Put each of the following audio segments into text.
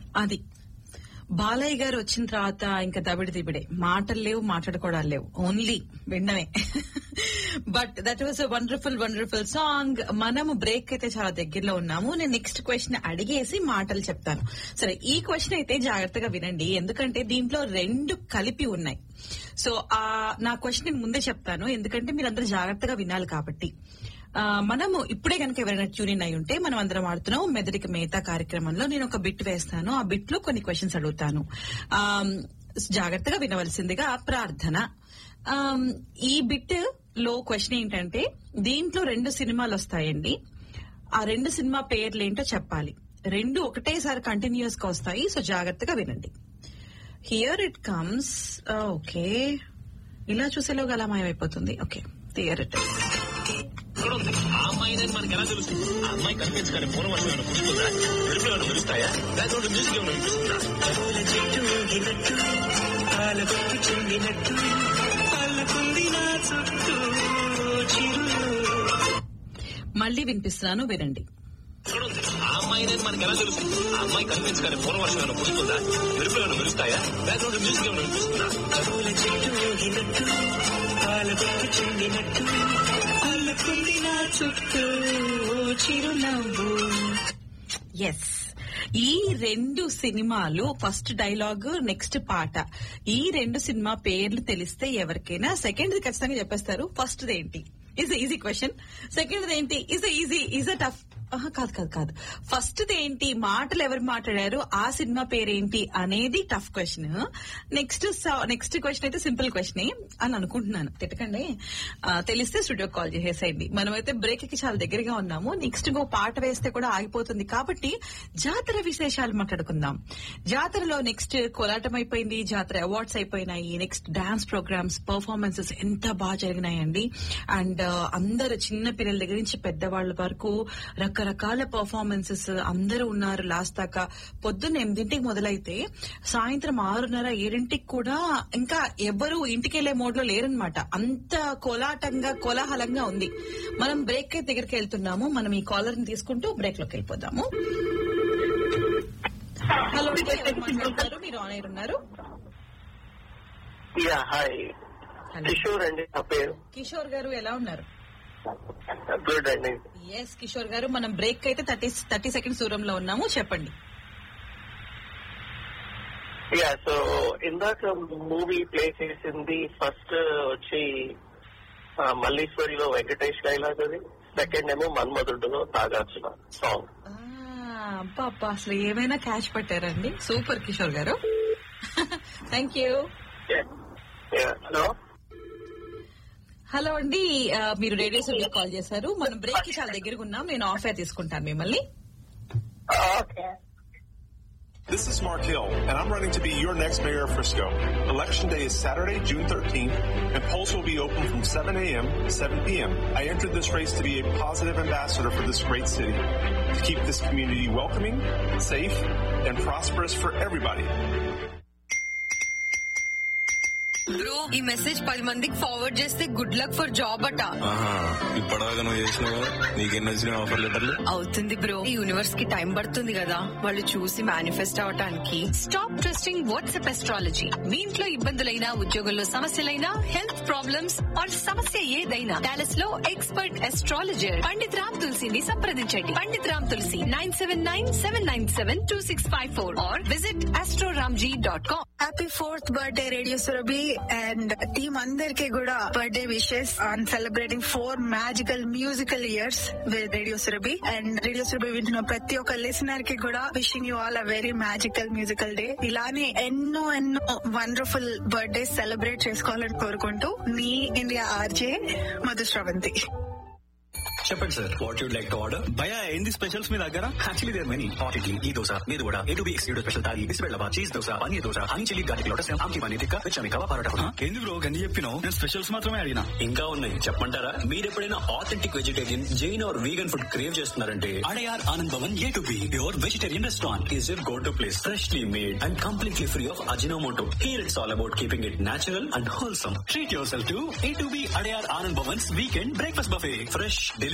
అది బాలయ్య గారు వచ్చిన తర్వాత ఇంకా దబిడి దిబిడే మాటలు లేవు మాట్లాడుకోవడాలు లేవు ఓన్లీ విన్నమే but that was wonderful wonderful song మనము బ్రేక్ అయితే చాలా దగ్గరలో ఉన్నాము నేను నెక్స్ట్ క్వశ్చన్ అడిగేసి మాటలు చెప్తాను సరే ఈ క్వశ్చన్ అయితే జాగ్రత్తగా వినండి ఎందుకంటే దీంట్లో రెండు కలిపి ఉన్నాయి సో ఆ నా క్వశ్చన్ నేను ముందే చెప్తాను ఎందుకంటే మీరందరూ జాగ్రత్తగా వినాలి కాబట్టి ఆ, మనము ఇప్పుడే కనుక ఎవరైనా ట్యూన్ అయి ఉంటే మనం అందరం ఆడుతున్నాం మెదడికి మేతా కార్యక్రమంలో నేను ఒక బిట్ వేస్తాను ఆ బిట్ లో కొన్ని క్వశ్చన్స్ అడుగుతాను ఆ, జాగ్రత్తగా వినవలసిందిగా ప్రార్థన ఆ, ఈ బిట్ లో క్వశ్చన్ ఏంటంటే దీంట్లో రెండు సినిమాలు వస్తాయండి ఆ రెండు సినిమా పేర్లు ఏంటో చెప్పాలి రెండు ఒకటేసారి కంటిన్యూస్ గా వస్తాయి సో జాగ్రత్తగా వినండి హియర్ ఇట్ కమ్స్ ఓకే ఇలా చూసేలోగా అలా మాయమైపోతుంది ఓకే హియర్ ఇట్ ఇక్కడ ఉంది ఆ అమ్మాయిని మనకి ఎలా తెలుసు ఆ అమ్మాయి కనిపించగానే పూర్వవర్షం ఏమైనా పుడుతుందా వెలుపులు ఏమైనా మెరుస్తాయా బ్యాక్గ్రౌండ్ మ్యూజిక్ ఏమైనా వినిపిస్తుందా పూల చెట్టు ఊగినట్టు పాలకొక్కు చెందినట్టు అల్లుకుంది నా చుట్టూ చిరులు మళ్ళీ వినిపిస్తున్నాను వినండి ఇక్కడ ఉంది ఆ అమ్మాయిని మనకి ఎలా తెలుసు ఆ అమ్మాయి కనిపించగానే పూర్వవర్షం ఏమైనా పుడుతుందా వెలుపులు ఏమైనా మెరుస్తాయా బ్యాక్గ్రౌండ్ మ్యూజిక్ ఏమైనా వినిపిస్తుందా పూల చెట్టు ఊగినట్టు పాలకొక్కు చెందినట్టు అల్లుకుంది నా చుట్టూ చిరునవ్వు ఎస్ ఈ రెండు సినిమాలు ఫస్ట్ డైలాగ్ నెక్స్ట్ పాట ఈ రెండు సినిమా పేర్లు తెలిస్తే ఎవరికైనా సెకండ్ ఖచ్చితంగా చెప్పేస్తారు ఫస్ట్ ఏంటి ఇస్ ఈజీ క్వశ్చన్ సెకండ్ ఏంటి is easy is a tough కాదు కాదు కాదు ఫస్ట్ ఏంటి మాటలు ఎవరు మాట్లాడారు ఆ సినిమా పేరేంటి అనేది tough question next next question అయితే సింపుల్ క్వశ్చన్ అని అనుకుంటున్నాను తిట్టకండి ఆ, తెలిస్తే స్టూడియో కాల్ చేసేసేయండి మనమైతే బ్రేక్ కి చాలా దగ్గరగా ఉన్నాము నెక్స్ట్ ఇంకో పాట వేస్తే కూడా ఆగిపోతుంది కాబట్టి జాతర విశేషాలు మాట్లాడుకుందాం జాతరలో నెక్స్ట్ కోలాటం అయిపోయింది జాతర అవార్డ్స్ అయిపోయినాయి నెక్స్ట్ డాన్స్ ప్రోగ్రామ్స్ పర్ఫార్మెన్సెస్ ఎంత బాగా జరిగినాయండి అండ్ అందరు చిన్న పిల్లల దగ్గర నుంచి పెద్దవాళ్ళ వరకు రకరకాల పర్ఫార్మెన్సెస్ అందరూ ఉన్నారు లాస్ట్ దాకా పొద్దున్న ఎనిమిదింటికి మొదలైతే సాయంత్రం ఆరున్నర ఏడింటికి కూడా ఇంకా ఎవరు ఇంటికి వెళ్లే మోడ్ లో లేరనమాట అంత కోలాటంగా కోలాహలంగా ఉంది మనం బ్రేక్ దగ్గరికి వెళ్తున్నాము మనం ఈ కాలర్ ని తీసుకుంటూ బ్రేక్ లోకి వెళ్ళిపోదాము హలో ఎవరు మాట్లాడుతున్నారు మీరు ఆన్ ఎయిర్ ఉన్నారు యా హాయ్ హలో కిషోర్ అండి నా పేరు కిషోర్ గారు ఎలా ఉన్నారు గుడ్ అండి ఎస్ కిషోర్ గారు మనం బ్రేక్ అయితే థర్టీ థర్టీ సెకండ్స్ దూరంలో ఉన్నాము చెప్పండి యా సో ఇందాక మూవీ ప్లే చేసింది ఫస్ట్ వచ్చి ఆ, మల్లీశ్వరిలో వెంకటేష్ డైలాగ్ అది సెకండ్ ఏమో మన్మధుడులో నాగార్జున సాంగ్ ఆ, అబ్బా అబ్బా అసలు ఏమైనా క్యాచ్ పట్టారండి సూపర్ కిషోర్ గారు థ్యాంక్ యూ హలో హలో అండి ఆ, మీరు రేడియో సభ్యులు కాల్ చేశారు మనం బ్రేక్ కి చాలా దగ్గరగా ఉన్నాం నేను ఆఫ్ ఎయిర్ తీసుకుంటాను మిమ్మల్ని okay This is Mark Hill, and I'm running to be your next mayor of Frisco. Election day is Saturday, June 13th, and polls will be open from 7 a.m. to 7 p.m. I entered this race to be a positive ambassador for this great city, to keep this community welcoming, safe, and prosperous for everybody. Bro ఈ message పది మందికి forward చేస్తే good luck for job అట ఆహా ఇప్పటిదాకా నువ్వు చేసినావు నీకెన్ని వచ్చిన ఆఫర్ లెటర్లు అవుతుంది బ్రో ఈ యూనివర్స్ కి టైం పడుతుంది కదా వాళ్ళు చూసి మేనిఫెస్ట్ అవటానికి స్టాప్ ట్రస్టింగ్ వాట్సాప్ ఎస్ట్రాలజీ మీ ఇంట్లో ఇబ్బందులైనా ఉద్యోగంలో సమస్యలైనా హెల్త్ ప్రాబ్లమ్స్ ఆర్ సమస్య ఏదైనా డాలస్ లో ఎక్స్పర్ట్ ఎస్ట్రాలజర్ పండిత్ రామ్ తులసిని సంప్రదించండి Pandit Ram Tulasi nine seven nine seven nine seven two six five four or visit astroramji dot com happy fourth birthday radio Surabhi and team అందరికి కూడా birthday wishes on celebrating four magical musical years with radio Surabhi and radio Surabhi వింటున్న ప్రతి ఒక్క listener కి కూడా wishing you all a very magical musical day ఇలానే ఎన్నో ఎన్నో వండర్ఫుల్ బర్త్డే సెలబ్రేట్ చేసుకోవాలని కోరుకుంటూ మీ ఇండియా ఆర్జే మధుశ్రవంతి చెప్పండి sir what you'd like to order భయ ఏంది స్పెషల్స్ మీ దగ్గర actually there many hot idli ఈ దోశ మీరు కూడా A to B excluded special thali బిస్బెల్లవా cheese dosa paneer dosa honey chilli garlic lotus ఆమ్కి పన్నీర్ టిక్కా విచమి కవా పరోటా ఏంది బ్రో గంది చెప్పినావు నేను స్పెషల్స్ మాత్రమే అడిగినా ఇంకా ఉన్నాయి చెప్పంటారా మీరు ఎప్పుడైనా authentic vegetarian Jain or vegan food crave చేస్తున్నారంటే Adyar Anand Bhavan A to B your vegetarian restaurant is your go to place freshly made and completely free of Ajinomoto here it's all about keeping it natural and wholesome treat yourself to A to B Adyar Anand Bhavan's weekend breakfast buffet fresh delicious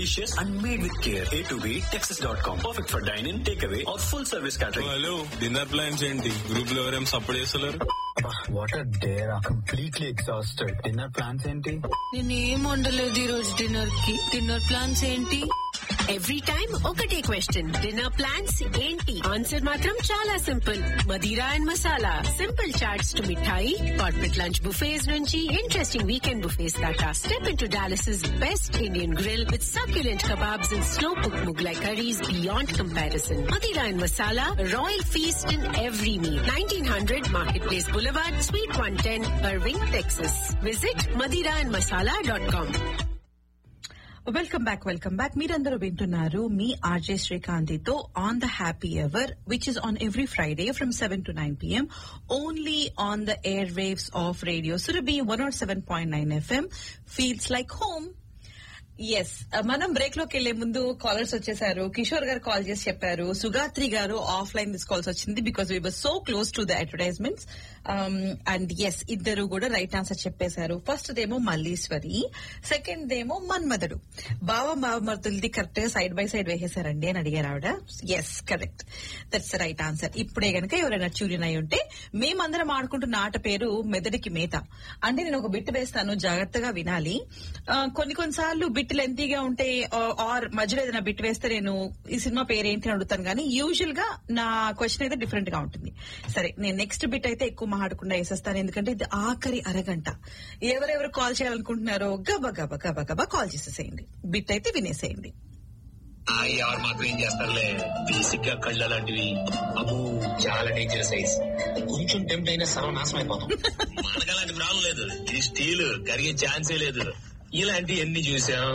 delicious and made with care. A to B, Texas.com. Perfect for dine-in, takeaway, or full service catering. Hello dinner plans ఏంటి group లో ఎవరేం support చేస్తలేరు what are there completely exhausted dinner plans ఏంటి నేనేం వండలేదు ఈ రోజు dinner కి డిన్నర్ ప్లాన్స్ ఏంటి ఎవ్రీ టైం ఒకటే క్వశ్చన్ డిన్నర్ ప్లాన్స్ ఏంటి ఆన్సర్ మాత్రం చాలా simple Madira and Masala simple chaats to mithai corporate lunch buffets నుంచి ఇంట్రెస్టింగ్ వీకెండ్ బుఫేస్ దాకా step into Dallas best Indian grill with succulent kebabs and slow cooked Mughlai curries beyond comparison. Madira and Masala, Royal Feast in every meal. 1900 Marketplace Boulevard, Suite 110, Irving, Texas. Visit madiraandmasala.com. Welcome back welcome back మీరందరూ వింటున్నారు మీ RJ శ్రీకాంతితో on the happy hour which is on every Friday from seven to nine PM only on the airwaves of radio Surabhi one not seven point nine FM feels like home yes మనం break లోకి వెళ్లే ముందు callers వచ్చేసారు కిషోర్ గారు call చేసి చెప్పారు సుగాత్రి గారు of offline తీసుకోవాల్సి వచ్చింది because we were so close to the advertisements and yes ఇద్దరు కూడా రైట్ ఆన్సర్ చెప్పేశారు ఫస్ట్ దేమో మల్లీశ్వరి సెకండ్ దేమో మన్మధుడు బావ బావమర్తులది కరెక్ట్ గా సైడ్ బై సైడ్ వేసేశారండి అని అడిగారు ఆవిడ yes correct that's right answer ఇప్పుడే గనక ఎవరైనా ట్యూన్ అయి ఉంటే మేమందరం ఆడుకుంటున్న ఆట పేరు మెదడికి మేత అంటే నేను ఒక బిట్ వేస్తాను జాగ్రత్తగా వినాలి ఆ, కొన్ని కొన్నిసార్లు బిట్ లెంతీగా ఉంటే ఆర్ మధ్యలో ఏదైనా బిట్ వేస్తే నేను ఈ సినిమా పేరు ఏంటి అని అడుగుతాను కానీ యూజువల్ గా నా క్వశ్చన్ అయితే డిఫరెంట్ గా ఉంటుంది సరే నేను నెక్స్ట్ బిట్ అయితే ఎక్కువ మాట్లాడకుండా వేసేస్తాను ఎందుకంటే ఇది ఆఖరి అరగంట ఎవరెవరు కాల్ చేయాలనుకుంటున్నారో గబ గబ గబ గబ కాల్ చేసేసేయండి బిట్ అయితే వినేసేయండి ఆ, ఎవరు మాత్రం ఏం చేస్తారులే బేసిక్ గా కళ్ళు అలాంటివి అబ్బో చాలా డేంజర్ సైజ్ కొంచెం టెంప్ట్ అయినా సర్వనాశనం అయిపోతాం మనకు అలాంటి ప్రాబ్లం లేదు ఇది స్టీల్ కరిగే ఛాన్సే లేదు ఇలాంటి ఎన్ని చూసాం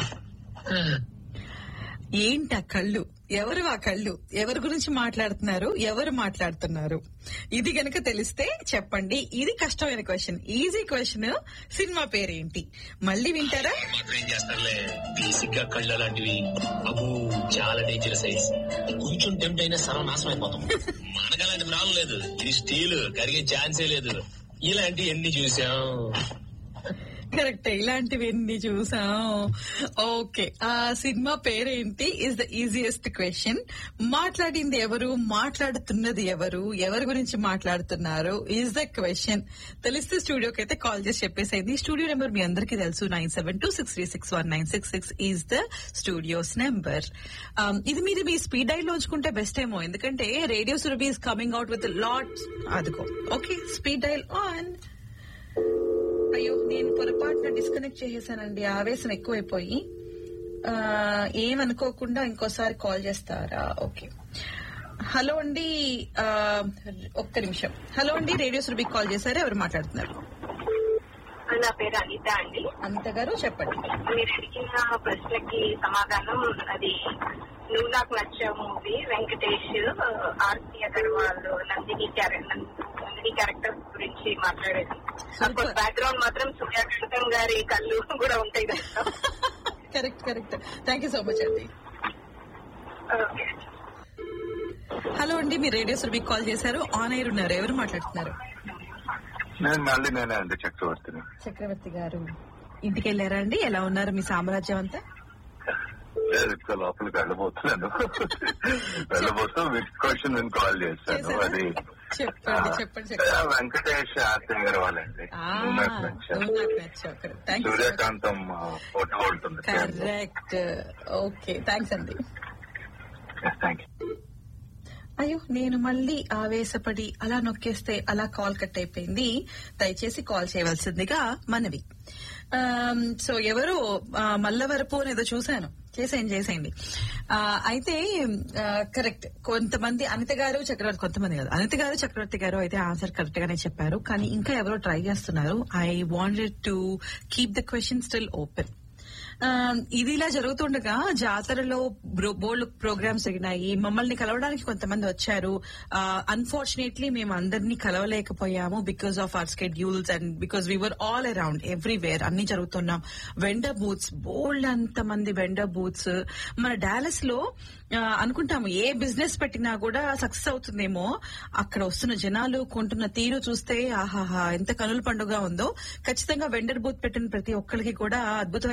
ఏంటి ఆ కళ్ళు ఎవరు ఆ కళ్ళు ఎవరి గురించి మాట్లాడుతున్నారు ఎవరు మాట్లాడుతున్నారు ఇది గనక తెలిస్తే చెప్పండి ఇది కష్టమైన క్వశ్చన్ ఈజీ క్వశ్చన్ సినిమా పేరేంటి మళ్ళీ వింటారా ఎవరు మాత్రం ఏం చేస్తారులే బేసిక్ గా కళ్ళు అలాంటివి అబ్బో చాలా డేంజర్ సైజ్ కొంచెం టెంప్ట్ అయినా సర్వనాశనం అయిపోతాం మనకు అలాంటి ప్రాబ్లం లేదు ఇది స్టీల్ కరిగే ఛాన్సే లేదు ఇలాంటి ఎన్ని చూసాం కరెక్ట్ ఇలాంటివి ఎన్ని చూసాం ఓకే ఆ సినిమా పేరేంటి ఇస్ ద ఈజియెస్ట్ క్వశ్చన్ మాట్లాడింది ఎవరు మాట్లాడుతున్నది ఎవరు ఎవరి గురించి మాట్లాడుతున్నారు ఈజ్ ద క్వశ్చన్ తెలిస్తే స్టూడియోకి అయితే కాల్ చేసి చెప్పేసేయండి స్టూడియో నెంబర్ మీ అందరికీ తెలుసు nine seven two six three six one nine six six is the studios number ఇది మీరు మీ స్పీడ్ డైల్ ఉంచుకుంటే బెస్ట్ ఏమో ఎందుకంటే radio Surabhi is coming out with lot అదిగో ఓకే స్పీడ్ డైల్ ఆన్ అయ్యో నేను పొరపాటున డిస్కనెక్ట్ చేసేసానండి ఆవేశం ఎక్కువైపోయి ఆ, ఏమనుకోకుండా ఇంకోసారి కాల్ చేస్తారా ఓకే హలో అండి ఆ, ఒక్క నిమిషం హలో అండి రేడియో సురభికి కాల్ చేశారు ఎవరు మాట్లాడుతున్నారు నా పేరు అనిత అండి అనిత గారు చెప్పండి మీరు అడిగిన ప్రశ్నకి సమాధానం అది Nuvvu Naaku Nachav movie Venkatesh Aarti Agarwal Nandini character Nandini character గురించి మాట్లాడేది బ్యాక్గ్రౌండ్ మాత్రం సూర్యకాంతం గారి కళ్ళు కూడా ఉంటాయి కదా correct correct thank you so much అండి ఓకే. హలో అండి మీరు రేడియో సురభికి కాల్ చేశారు ఆన్ ఎయిర్ ఉన్నారు ఎవరు మాట్లాడుతున్నారు నేను మళ్ళీ నేనే అండి చక్రవర్తిని చక్రవర్తి గారు ఇంటికి వెళ్ళారా అండి ఎలా ఉన్నారు మీ సామ్రాజ్యం అంతా లేదు ఇంకా లోపలికి వెళ్ళబోతున్నాను వెళ్ళబోతూ విత్ క్వశ్చన్ నేను కాల్ చేశాను అది చెప్పండి చెప్పండి ఆ, చెప్పండి వెంకటేష్ ఆర్తి అగర్వాల్ అండి ఆ, నువ్వు Naaku Nachav. Nuvvu Naaku Nachav thank you Suryakantham photo ఉంటుంది కరెక్ట్ ఓకే థ్యాంక్స్ అండి థ్యాంక్ యూ అయ్యో నేను మళ్ళీ ఆవేశపడి అలా నొక్కేస్తే అలా కాల్ కట్ అయిపోయింది దయచేసి కాల్ చేయవలసిందిగా మనవి సో ఎవరు ఆ, మల్లవరపు అని ఏదో చూశాను చేసేయండి చేసేయండి ఆ, అయితే కరెక్ట్ కొంతమంది అనిత గారు చక్రవర్తి కొంతమంది కాదు అనిత గారు చక్రవర్తి గారు అయితే ఆన్సర్ కరెక్ట్ గానే చెప్పారు కానీ ఇంకా ఎవరో ట్రై చేస్తున్నారు I wanted to keep the question still open ఆ, ఇది ఇలా జరుగుతుండగా జాతరలో బోల్డ్ ప్రోగ్రామ్స్ జరిగినాయి మమ్మల్ని కలవడానికి కొంతమంది వచ్చారు అన్ఫార్చునేట్లీ మేము అందరినీ కలవలేకపోయాము because of our schedules and because we're all around everywhere అన్ని జరుగుతున్నాం వెండర్ బూత్స్ బోల్డ్ అంత మంది వెండర్ బూత్స్ మన డాలస్ లో ఆ, అనుకుంటాము ఏ బిజినెస్ పెట్టినా కూడా సక్సెస్ అవుతుందేమో అక్కడ వస్తున్న జనాలు కొంటున్న తీరు చూస్తే ఆహాహా ఎంత కనుల పండుగ ఉందో ఖచ్చితంగా వెండర్ బూత్ పెట్టిన ప్రతి ఒక్కరికి కూడా అద్భుతమైన బిజినెస్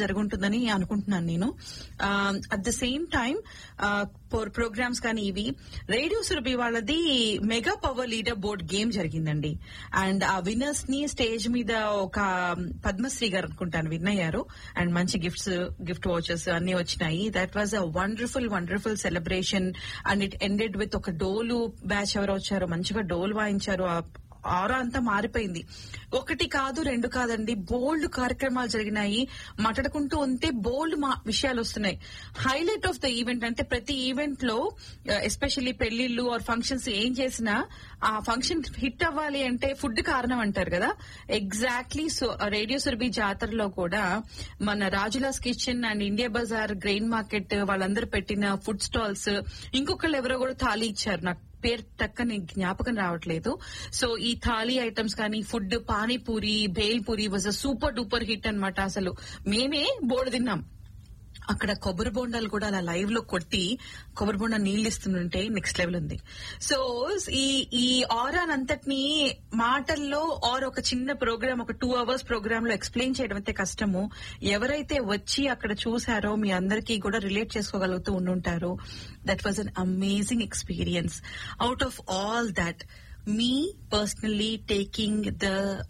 జరుగుంటుందని అనుకుంటున్నాను నేను at the same time programmes కానీ ఇవి రేడియో సురభి వాళ్ళది mega power leader board game జరిగిందండి అండ్ ఆ విన్నర్స్ ని స్టేజ్ మీద ఒక పద్మశ్రీ గారు అనుకుంటాను విన్ అయ్యారు అండ్ మంచి గిఫ్ట్స్ గిఫ్ట్ వాచెస్ అన్ని వచ్చినాయి that was a wonderful wonderful celebration and it ended with ఒక డోలు బ్యాచ్ ఎవరు వచ్చారు మంచిగా డోల్ వాయించారు ఆ ఆరా అంతా మారిపోయింది ఒకటి కాదు రెండు కాదండి బోల్డ్ కార్యక్రమాలు జరిగినాయి మాట్లాడుకుంటూ ఉంటే బోల్డ్ మా విషయాలు వస్తున్నాయి హైలైట్ ఆఫ్ ద ఈవెంట్ అంటే ప్రతి ఈవెంట్ లో ఎస్పెషల్లీ పెళ్లిళ్ళు ఆర్ ఫంక్షన్స్ ఏం చేసినా ఆ ఫంక్షన్ హిట్ అవ్వాలి అంటే ఫుడ్ కారణం అంటారు కదా ఎగ్జాక్ట్లీ సో రేడియో సురభి జాతరలో కూడా మన Rajula's kitchen and India bazaar grain market వాళ్ళందరూ పెట్టిన ఫుడ్ స్టాల్స్ ఇంకొకళ్ళు ఎవరో కూడా థాలీ ఇచ్చారు నాకు పేరు టక్కని జ్ఞాపకం రావట్లేదు సో ఈ థాలీ ఐటమ్స్ కానీ food panipuri bhelpuri was a super duper hit అన్నమాట అసలు మేమే బోర్డు తిన్నాం అక్కడ కొబ్బరి బొండాలు కూడా అలా లైవ్ లో కొట్టి కొబ్బరి బొండ నీళ్ళు ఇస్తుంటే నెక్స్ట్ లెవెల్ ఉంది సో ఈ ఈ ఆరాన్ అంతటిని మాటల్లో ఆర్ ఒక చిన్న ప్రోగ్రామ్ ఒక టూ అవర్స్ ప్రోగ్రామ్ లో ఎక్స్ప్లెయిన్ చేయడం అయితే కష్టము ఎవరైతే వచ్చి అక్కడ చూసారో మీ అందరికీ కూడా రిలేట్ చేసుకోగలుగుతూ ఉండుంటారు that was an amazing experience out of all that me personally taking the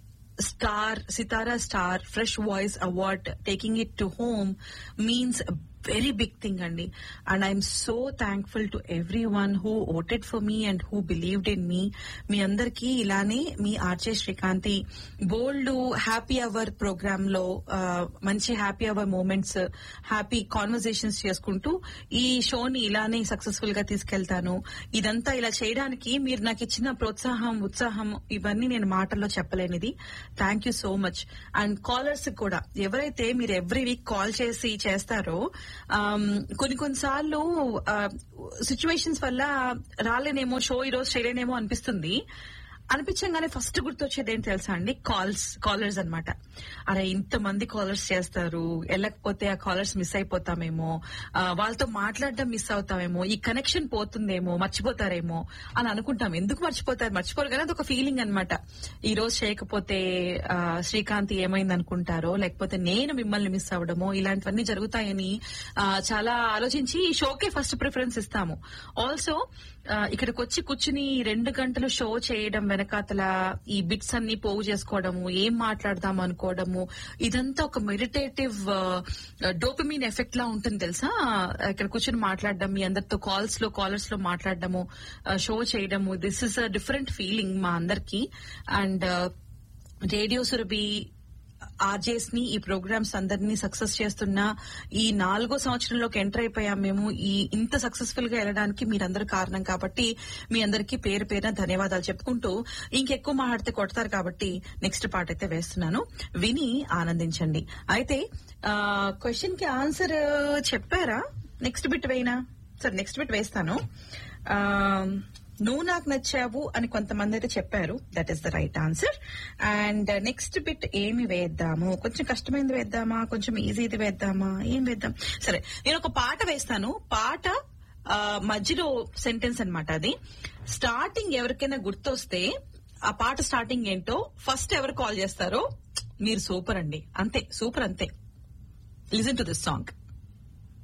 star sitara star fresh voice award taking it to home means a very big thing అండి and I'm so thankful to everyone who voted for me and who believed in me మీ అందరికీ ఇలానే మీ RJ Srikanthi బోల్డ్ happy hour program లో ఆ, మంచి happy hour moments happy conversations చేసుకుంటూ ఈ షోని ఇలానే సక్సెస్ఫుల్ గా తీసుకెళ్తాను ఇదంతా ఇలా చేయడానికి మీరు నాకు ఇచ్చిన ప్రోత్సాహం ఉత్సాహం ఇవన్నీ నేను మాటల్లో చెప్పలేనిది thank you so much and callers కూడా ఎవరైతే మీరు ఎవ్రీ వీక్ కాల్ చేసి చేస్తారో ఆమ్, కొన్ని కొన్నిసార్లు సిచ్యువేషన్స్ వల్ల రాలేనేమో షో ఈ రోజు చేయలేనేమో అనిపిస్తుంది అనిపించగానే ఫస్ట్ గుర్తొచ్చేది ఏంటి తెలుసా అండి కాల్స్ కాలర్స్ అన్నమాట అరే ఇంతమంది కాలర్స్ చేస్తారు వెళ్ళకపోతే ఆ కాలర్స్ మిస్ అయిపోతామేమో ఆ, వాళ్ళతో మాట్లాడడం మిస్ అవుతామేమో ఈ కనెక్షన్ పోతుందేమో మర్చిపోతారేమో అని అనుకుంటాం ఎందుకు మర్చిపోతారు మర్చిపోరు కానీ అదొక ఫీలింగ్ అన్నమాట ఈ రోజు చేయకపోతే ఆ, శ్రీకాంత్ ఏమైంది అనుకుంటారో లేకపోతే నేను మిమ్మల్ని మిస్ అవ్వడమో ఇలాంటివన్నీ జరుగుతాయని ఆ, చాలా ఆలోచించి ఈ షోకే ఫస్ట్ ప్రిఫరెన్స్ ఇస్తాము ఆల్సో ఇక్కడికి వచ్చి కూర్చుని రెండు గంటలు షో చేయడం వెనకాతల ఈ బిట్స్ అన్ని పోగు చేసుకోవడము ఏం మాట్లాడదాం అనుకోవడము ఇదంతా ఒక మెడిటేటివ్ డోపమిన్ ఎఫెక్ట్ లా ఉంటుంది తెలుసా ఇక్కడ కూర్చుని మాట్లాడడం మీ అందరితో కాల్స్ లో కాలర్స్ లో మాట్లాడడము షో చేయడము this is a different feeling మా అందరికి అండ్ రేడియో సురభి ఆర్జేస్ ని ఈ ప్రోగ్రామ్స్ అందరినీ సక్సెస్ చేస్తున్న ఈ నాలుగో సంవత్సరంలోకి ఎంటర్ అయిపోయాం మేము ఈ ఇంత సక్సెస్ఫుల్ గా వెళ్ళడానికి మీరందరూ కారణం కాబట్టి మీ అందరికీ పేరు పేరున ధన్యవాదాలు చెప్పుకుంటూ ఇంకెక్కువ మాట్లాడితే కొడతారు కాబట్టి నెక్స్ట్ పాట అయితే వేస్తున్నాను విని ఆనందించండి అయితే క్వశ్చన్ కి ఆన్సర్ చెప్పారా నెక్స్ట్ బిట్ వేయినా సరే నెక్స్ట్ బిట్ వేస్తాను ఆ, నువ్వు నాకు నచ్చావు అని కొంతమంది అయితే చెప్పారు that is the right answer and next bit ఏమి వేద్దాము కొంచెం కష్టమైనది వేద్దామా కొంచెం ఈజీది వేద్దామా ఏం వేద్దాం సరే నేను ఒక పాట వేస్తాను పాట ఆ, మధ్యలో సెంటెన్స్ అన్నమాట అది స్టార్టింగ్ ఎవరికైనా గుర్తొస్తే ఆ పాట స్టార్టింగ్ ఏంటో ఫస్ట్ ఎవరు కాల్ చేస్తారో మీరు సూపర్ అండి అంతే సూపర్ అంతే లిజన్ టు దిస్ సాంగ్